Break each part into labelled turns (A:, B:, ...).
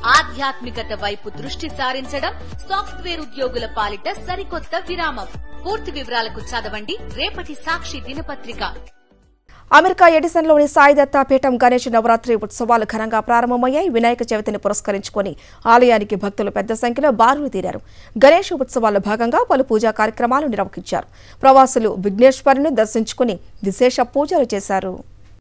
A: ఆధ్యాత్మికత వైపు దృష్టి సారించడం సాఫ్ట్వేర్ ఉద్యోగుల పాలిట సరికొత్త విరామం పూర్తి వివరాలకు చదవండి రేపటి సాక్షి దినపత్రిక
B: అమెరికా ఎడిసన్లోని సాయిదత్త పీఠం గణేష్ నవరాత్రి ఉత్సవాలు ఘనంగా ప్రారంభమయ్యాయి వినాయక చవితిని పురస్కరించుకొని ఆలయానికి భక్తులు పెద్ద సంఖ్యలో బారులు తీరారు గణేష్ ఉత్సవాల్లో భాగంగా పలు పూజా కార్యక్రమాలు నిర్వహించారు ప్రవాసులు విఘ్నేశ్వరుని దర్శించుకుని విశేష పూజలు చేశారు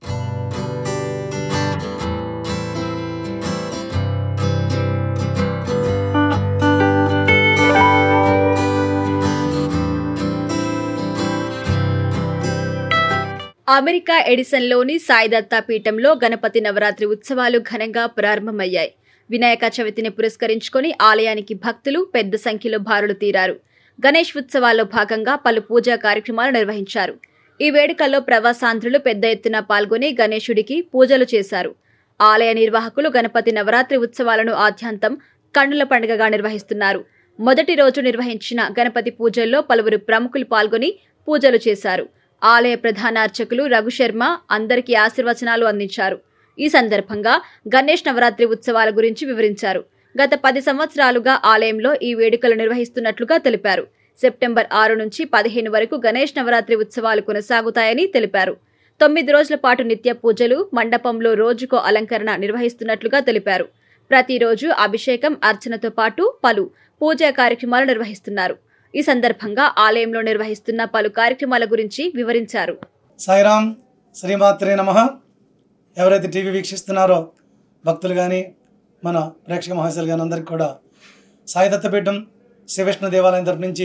C: అమెరికా ఎడిసన్లోని సాయిదత్తా పీఠంలో గణపతి నవరాత్రి ఉత్సవాలు ఘనంగా ప్రారంభమయ్యాయి వినాయక చవితిని పురస్కరించుకొని ఆలయానికి భక్తులు పెద్ద సంఖ్యలో బారులు తీరారు గణేష్ ఉత్సవాల్లో భాగంగా పలు పూజా కార్యక్రమాలు నిర్వహించారు ఈ వేడుకల్లో ప్రవాసాంధ్రులు పెద్ద ఎత్తున పాల్గొని గణేశుడికి పూజలు చేశారు ఆలయ నిర్వాహకులు గణపతి నవరాత్రి ఉత్సవాలను ఆద్యంతం కన్నుల పండుగగా నిర్వహిస్తున్నారు మొదటి రోజు నిర్వహించిన గణపతి పూజల్లో పలువురు ప్రముఖులు పాల్గొని పూజలు చేశారు ఆలయ ప్రధాన అర్చకులు రఘుశర్మ అందరికీ ఆశీర్వచనాలు అందించారు ఈ సందర్భంగా గణేష్ నవరాత్రి ఉత్సవాల గురించి వివరించారు గత పది సంవత్సరాలుగా ఆలయంలో ఈ వేడుకలు నిర్వహిస్తున్నట్లుగా తెలిపారు సెప్టెంబర్ ఆరు నుంచి పదిహేను వరకు గణేష్ నవరాత్రి ఉత్సవాలు కొనసాగుతాయని తెలిపారు తొమ్మిది రోజుల పాటు నిత్య పూజలు మండపంలో రోజుకో అలంకరణ నిర్వహిస్తున్నట్లుగా తెలిపారు ప్రతిరోజు అభిషేకం అర్చనతో పాటు పలు పూజా కార్యక్రమాలు నిర్వహిస్తున్నారు ఈ సందర్భంగా ఆలయంలో నిర్వహిస్తున్న పలు కార్యక్రమాల గురించి వివరించారు
D: సాయిరామ్ శ్రీమాత్రే నమ ఎవరైతే టీవీ వీక్షిస్తున్నారో భక్తులు కానీ మన ప్రేక్షక మహాశయులు కానీ అందరికీ కూడా సాయి దత్తపీఠం శ్రీ విష్ణు దేవాలయం తరపు నుంచి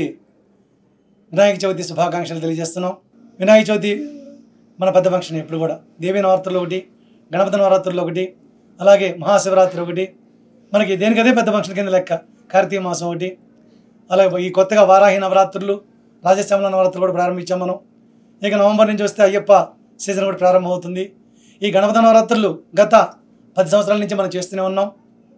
D: వినాయక చవితి శుభాకాంక్షలు తెలియజేస్తున్నాం వినాయక చవితి మన పెద్ద ఫంక్షన్ ఎప్పుడు కూడా దేవీ నవరాత్రులు ఒకటి గణపతి నవరాత్రులు ఒకటి అలాగే మహాశివరాత్రి ఒకటి మనకి దేనికదే పెద్ద ఫంక్షన్ కింద లెక్క కార్తీక మాసం ఒకటి అలాగే ఈ కొత్తగా వారాహి నవరాత్రులు రాజశ్యామల నవరాత్రులు కూడా ప్రారంభించాం మనం ఇక నవంబర్ నుంచి వస్తే అయ్యప్ప సీజన్ కూడా ప్రారంభమవుతుంది ఈ గణపతి నవరాత్రులు గత పది సంవత్సరాల నుంచి మనం చేస్తూనే ఉన్నాం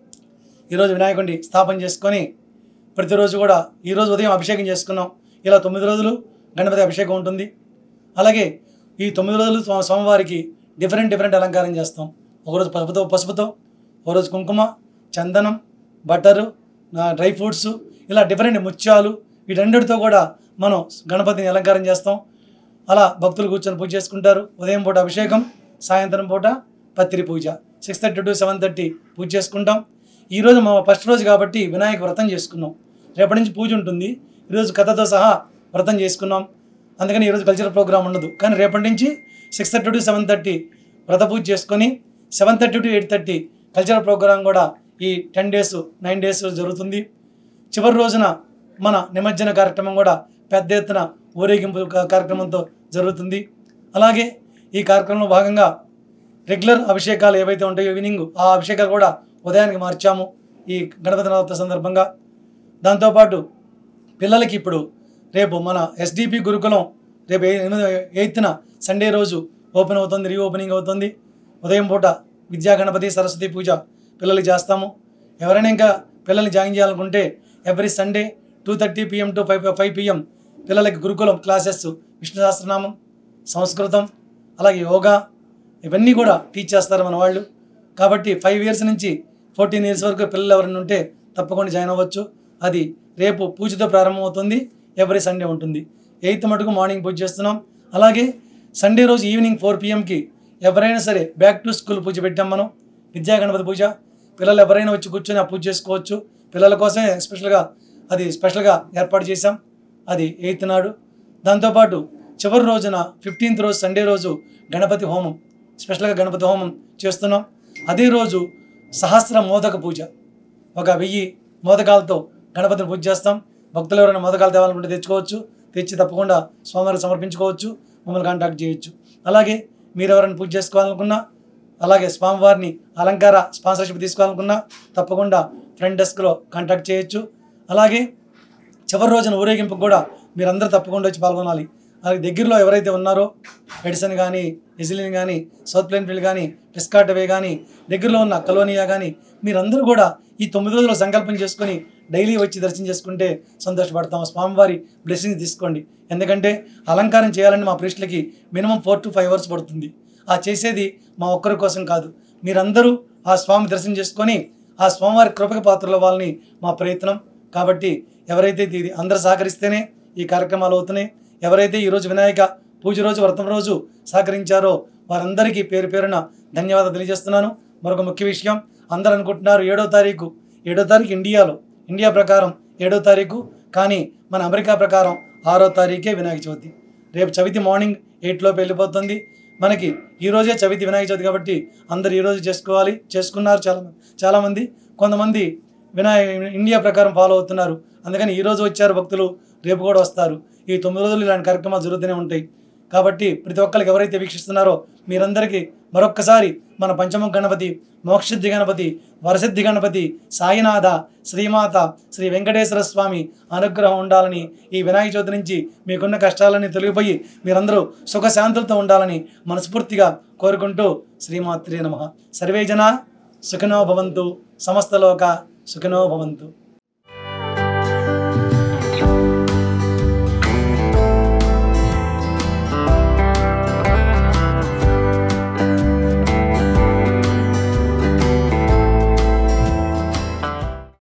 D: ఈరోజు వినాయకుడిని స్థాపన చేసుకొని ప్రతిరోజు కూడా ఈరోజు ఉదయం అభిషేకం చేసుకున్నాం ఇలా తొమ్మిది రోజులు గణపతి అభిషేకం ఉంటుంది అలాగే ఈ తొమ్మిది రోజులు స్వా- స్వామివారికి డిఫరెంట్ డిఫరెంట్ అలంకారం చేస్తాం ఒకరోజు పసుపుతో పసుపుతో ఒకరోజు కుంకుమ చందనం బటరు ఆ, డ్రై ఫ్రూట్స్ ఇలా డిఫరెంట్ ముత్యాలు వీటన్నిటితో కూడా మనం గణపతిని అలంకారం చేస్తాం అలా భక్తులు కూర్చొని పూజ చేసుకుంటారు ఉదయం పూట అభిషేకం సాయంత్రం పూట పత్రి పూజ six thirty to seven thirty పూజ చేసుకుంటాం ఈరోజు మా ఫస్ట్ రోజు కాబట్టి వినాయక వ్రతం చేసుకున్నాం రేపటి నుంచి పూజ ఉంటుంది ఈరోజు కథతో సహా వ్రతం చేసుకున్నాం అందుకని ఈరోజు కల్చరల్ ప్రోగ్రామ్ ఉండదు కానీ రేపటి నుంచి six thirty to seven thirty వ్రత పూజ చేసుకొని seven thirty to eight thirty cultural programme కూడా ఈ టెన్ డేస్ నైన్ డేస్ జరుగుతుంది చివరి రోజున మన నిమజ్జన కార్యక్రమం కూడా పెద్ద ఎత్తున ఊరేగింపు కా- కార్యక్రమంతో జరుగుతుంది అలాగే ఈ కార్యక్రమంలో భాగంగా రెగ్యులర్ అభిషేకాలు ఏవైతే ఉంటాయో ఈవినింగ్ ఆ అభిషేకాలు కూడా ఉదయానికి మార్చాము ఈ గణపతి నవరాత్రి సందర్భంగా దాంతోపాటు పిల్లలకి ఇప్పుడు రేపు మన ఎస్డిపి గురుకులం రేపు ఏ- ఎనిమిది ఎయిత్న సండే రోజు ఓపెన్ అవుతుంది రీఓపెనింగ్ అవుతుంది ఉదయం పూట విద్యా గణపతి సరస్వతి పూజ పిల్లలకి చేస్తాము ఎవరైనా ఇంకా పిల్లల్ని జాయిన్ చేయాలనుకుంటే every Sunday two thirty PM to five five PM పిల్లలకి గురుకులం క్లాసెస్ విష్ణు సహస్రనామం సంస్కృతం అలాగే యోగా ఇవన్నీ కూడా టీచ్ చేస్తారు మన వాళ్ళు కాబట్టి ఫైవ్ ఇయర్స్ నుంచి ఫోర్టీన్ ఇయర్స్ వరకు పిల్లలు ఎవరైనా ఉంటే తప్పకుండా జాయిన్ అవ్వచ్చు అది రేపు పూజతో ప్రారంభమవుతుంది ఎవ్రీ సండే ఉంటుంది ఎయిత్ మటుకు మార్నింగ్ పూజ చేస్తున్నాం అలాగే సండే రోజు ఈవినింగ్ ఫోర్ పిఎంకి ఎవరైనా సరే బ్యాక్ టు స్కూల్ పూజ పెట్టాం మనం విద్యా గణపతి పూజ పిల్లలు ఎవరైనా వచ్చి కూర్చొని ఆ పూజ చేసుకోవచ్చు పిల్లల కోసమే స్పెషల్గా అది స్పెషల్గా ఏర్పాటు చేశాం అది ఎయిత్ నాడు దాంతోపాటు చివరి రోజున ఫిఫ్టీన్త్ రోజు సండే రోజు గణపతి హోమం స్పెషల్గా గణపతి హోమం చేస్తున్నాం అదే రోజు సహస్ర మోదక పూజ ఒక వెయ్యి మోదకాలతో గణపతిని పూజ చేస్తాం భక్తులు ఎవరైనా మోదకాలు తేవాలనుకుంటే తెచ్చుకోవచ్చు తెచ్చి తప్పకుండా స్వామివారికి సమర్పించుకోవచ్చు మమ్మల్ని కాంటాక్ట్ చేయొచ్చు అలాగే మీరు ఎవరైనా పూజ చేసుకోవాలనుకున్నా అలాగే స్వామివారిని అలంకార స్పాన్సర్షిప్ తీసుకోవాలనుకున్నా తప్పకుండా ఫ్రంట్ డెస్క్లో కాంటాక్ట్ చేయొచ్చు అలాగే చివరి రోజున ఊరేగింపు కూడా మీరందరూ తప్పకుండా వచ్చి పాల్గొనాలి అలాగే దగ్గరలో ఎవరైతే ఉన్నారో ఎడిసన్ కానీ ఎజిలిన్ కానీ సౌత్ ప్లేన్ ఫీల్డ్ కానీ పిస్కాట్ వే కానీ దగ్గరలో ఉన్న కలోనియా కానీ మీరందరూ కూడా ఈ తొమ్మిది రోజులు సంకల్పం చేసుకొని డైలీ వచ్చి దర్శనం చేసుకుంటే సంతోషపడతాం స్వామివారి బ్లెస్సింగ్స్ తీసుకోండి ఎందుకంటే అలంకారం చేయాలని మా ప్రీస్టులకి minimum four to five hours పడుతుంది ఆ చేసేది మా ఒక్కరి కోసం కాదు మీరందరూ ఆ స్వామి దర్శనం చేసుకొని ఆ స్వామివారి కృపక పాత్రలు అవ్వాలని మా ప్రయత్నం కాబట్టి ఎవరైతే ఇది అందరు సహకరిస్తేనే ఈ కార్యక్రమాలు అవుతున్నాయి ఎవరైతే ఈరోజు వినాయక పూజ రోజు వ్రతం రోజు సహకరించారో వారందరికీ పేరు పేరున ధన్యవాదాలు తెలియజేస్తున్నాను మరొక ముఖ్య విషయం అందరూ అనుకుంటున్నారు ఏడో తారీఖు ఏడో తారీఖు ఇండియాలో ఇండియా ప్రకారం ఏడో తారీఖు కానీ మన అమెరికా ప్రకారం ఆరో తారీఖే వినాయక చవితి రేపు చవితి మార్నింగ్ ఎయిట్ లోపు వెళ్ళిపోతుంది మనకి ఈ రోజే చవితి వినాయక చవితి కాబట్టి అందరు ఈ రోజు చేసుకోవాలి చేసుకున్నారు చాలా చాలామంది కొంతమంది వినాయ ఇండియా ప్రకారం ఫాలో అవుతున్నారు అందుకని ఈ రోజు వచ్చారు భక్తులు రేపు కూడా వస్తారు ఈ తొమ్మిది రోజులు ఇలాంటి కార్యక్రమాలు జరుగుతూనే ఉంటాయి కాబట్టి ప్రతి ఒక్కరికి ఎవరైతే వీక్షిస్తున్నారో మీరందరికీ మరొక్కసారి మన పంచముఖ గణపతి మోక్షసిద్ధి గణపతి వరసిద్ధి గణపతి సాయినాథ శ్రీమాత శ్రీ వెంకటేశ్వర స్వామి అనుగ్రహం ఉండాలని ఈ వినాయక చవితి నుంచి మీకున్న కష్టాలన్నీ తొలగిపోయి మీరందరూ సుఖశాంతులతో ఉండాలని మనస్ఫూర్తిగా కోరుకుంటూ శ్రీమాత్రే నమ సర్వే జన సుఖినో భవంతు సమస్తలోక సుఖినో భవంతు